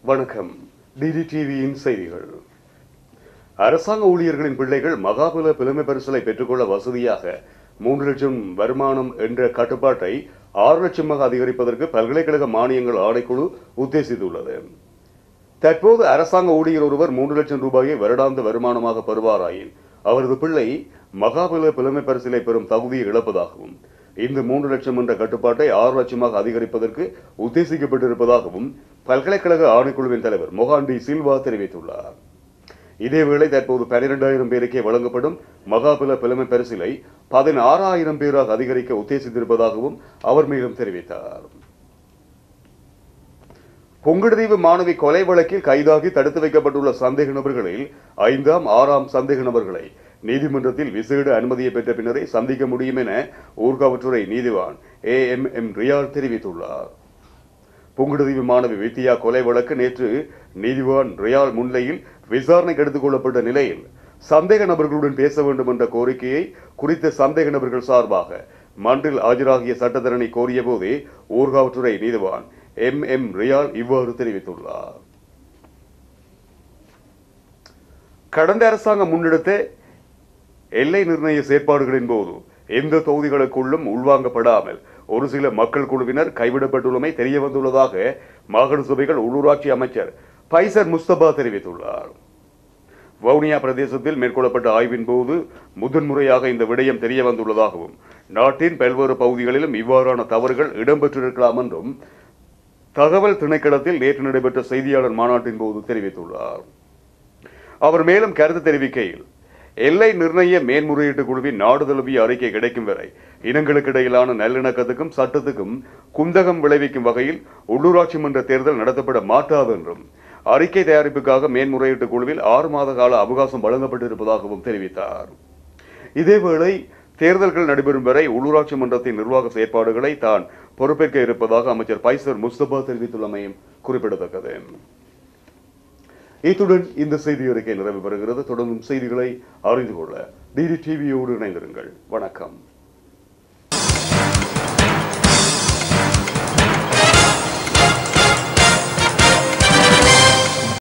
வணக்கம் டிடி டிவியின் செய்திகள் அரசாங்க ஊழியர்களின் பிள்ளைகள் மகாபல புலமை பரிசலை பெற்றுக்கொள்ள வசதியாக மூன்று லட்சம் வருமானம் என்ற கட்டுப்பாட்டை ஆறு லட்சமாக அதிகரிப்பதற்கு பல்கலைக்கழக மானியங்கள் ஆணைக்குழு உத்தேசித்துள்ளது தற்போது அரசாங்க ஊழியர் ஒருவர் மூன்று லட்சம் ரூபாயை வருடாந்த வருமானமாக பெறுவாராயின் அவரது பிள்ளை மகாபல புலமை பரிசிலை பெறும் தகுதியை இழப்பதாகவும் இந்த மூன்று லட்சம் என்ற கட்டுப்பாட்டை ஆறு லட்சமாக அதிகரிப்பதற்கு உத்தேசிக்கப்பட்டிருப்பதாகவும் பல்கலைக்கழக ஆணைக்குழுவின் தலைவர் மொஹாண்டி சில்வா தெரிவித்துள்ளார் இதேவேளை தற்போது பனிரெண்டாயிரம் பேருக்கே வழங்கப்படும் மகாபல புலமை பரிசிலை பதினாறாயிரம் பேராக அதிகரிக்க உத்தேசித்திருப்பதாகவும் அவர் மேலும் தெரிவித்தார் புங்குடுதீவு மாணவி கொலை வழக்கில் கைதாகி தடுத்து வைக்கப்பட்டுள்ள சந்தேக நபர்களில் ஐந்தாம் ஆறாம் சந்தேக நபர்களை நீதிமன்றத்தில் விசேட அனுமதியை பெற்ற பின்னரே சந்திக்க முடியும் என ஊர்காவற்றுறை நீதிவான் ஏ எம் எம் ரியால் தெரிவித்துள்ளார் புங்குடுதீவு மாணவி வித்யா கொலை வழக்கு நேற்று நீதிவான் ரியால் முன்னிலையில் விசாரணைக்கு எடுத்துக் கொள்ளப்பட்ட நிலையில் சந்தேக நபர்களுடன் பேச வேண்டும் என்ற கோரிக்கையை குறித்த சந்தேக நபர்கள் சார்பாக மன்றில் ஆஜராகிய சட்டத்தரணி கோரிய போதே ஊர்காவற்றுறை நீதிவான் எம் எம் ரியால் இவ்வாறு தெரிவித்துள்ளார் கடந்த அரசாங்கம் முன்னெடுத்த எல்லை நிர்ணய செயற்பாடுகளின் போது எந்த தொகுதிகளுக்குள்ளும் உள்வாங்கப்படாமல் ஒரு சில மக்கள் குழுவினர் கைவிடப்பட்டுள்ளமை தெரிய வந்துள்ளதாக மாகாண சபைகள் உள்ளூராட்சி அமைச்சர் பைசர் முஸ்தபா தெரிவித்துள்ளார் வவுனியா பிரதேசத்தில் மேற்கொள்ளப்பட்ட ஆய்வின் போது முதன்முறையாக இந்த விடயம் தெரிய வந்துள்ளதாகவும் நாட்டின் பல்வேறு பகுதிகளிலும் இவ்வாறான தவறுகள் இடம்பெற்றிருக்கலாம் என்றும் தகவல் திணைக்களத்தில் நேற்று நடைபெற்ற செய்தியாளர் மாநாட்டின் போது தெரிவித்துள்ளார் அவர் மேலும் கருத்து தெரிவிக்கையில் எல்லை நிர்ணய மேன்முறையீட்டு குழுவின் நாடு தழுவிய அறிக்கை கிடைக்கும் வரை இனங்களுக்கு இடையிலான நல்லிணக்கத்துக்கும் சட்டத்துக்கும் குந்தகம் விளைவிக்கும் வகையில் உள்ளூராட்சி மன்ற தேர்தல் நடத்தப்பட மாட்டாது என்றும் அறிக்கை தயாரிப்புக்காக மேன்முறையீட்டு குழுவில் ஆறு மாத கால அவகாசம் வழங்கப்பட்டிருப்பதாகவும் தெரிவித்தார் இதேவேளை தேர்தல்கள் நடைபெறும் வரை உள்ளூராட்சி மன்றத்தின் நிர்வாக செயற்பாடுகளை தான் பொறுப்பேற்க இருப்பதாக அமைச்சர் பைசர் முஸ்தபா தெரிவித்துள்ளமையும் குறிப்பிடத்தக்கது இத்துடன் இந்த செய்தி அறிக்கை நிறைவு பெறுகிறது தொடர்ந்தும் செய்திகளை அறிந்து கொள்ள டிடி டிவியோடு இணைந்திருங்கள் வணக்கம்